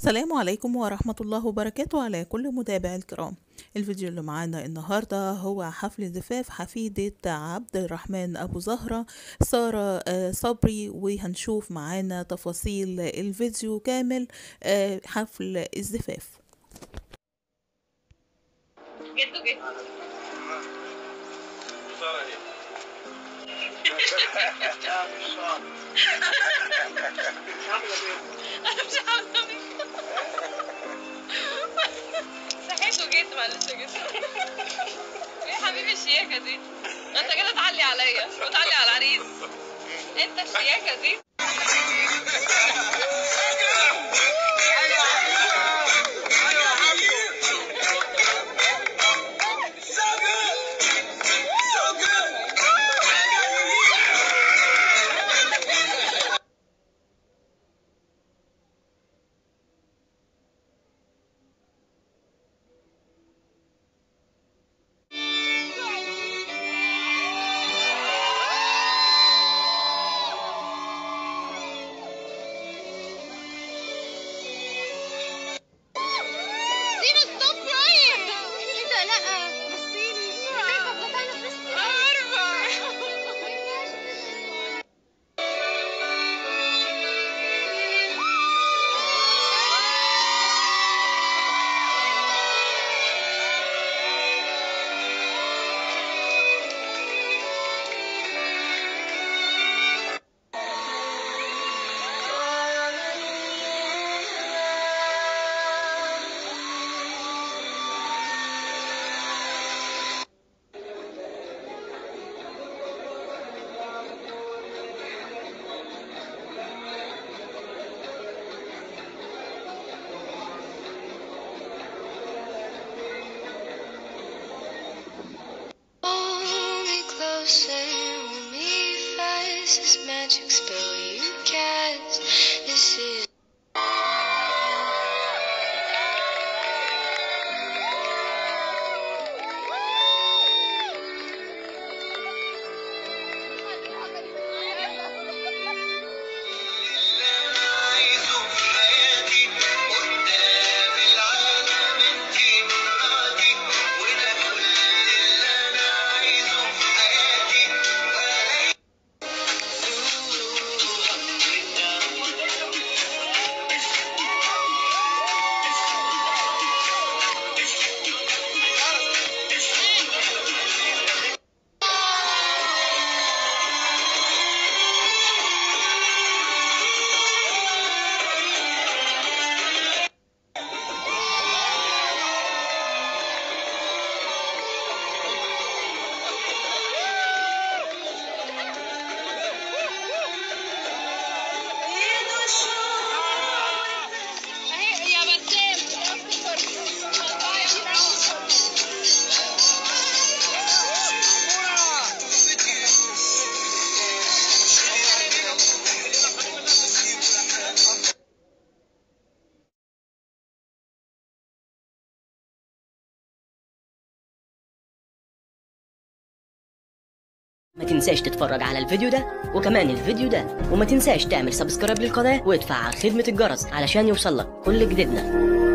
السلام عليكم ورحمة الله وبركاته على كل متابع الكرام الفيديو اللي معانا النهاردة هو حفل زفاف حفيدة عبد الرحمن أبو زهرة سارة آه، صبري وهنشوف معانا تفاصيل الفيديو كامل آه، حفل الزفاف جدو جدو سارة هي انا مش عارفه مين صحيت وجيت معلش يا جدو ايه يا حبيبي الشياكه دي انت كده تعلي عليا وتعلي على العريس انت الشياكه دي سيما ستوب كرايم ايه ده لا بصيلي طب ده فعلا بس Hold me closer, hold me fast. This magic spell you cast. This is. عايزه في حياتي قدام العالم انتي مراتي وده كل اللي انا عايزه في حياتي ولا اهي يا بسام ما تنساش تتفرج على الفيديو ده وكمان الفيديو ده وما تنساش تعمل سبسكرايب للقناة وتفعل خدمة الجرس علشان يوصلك كل جديدنا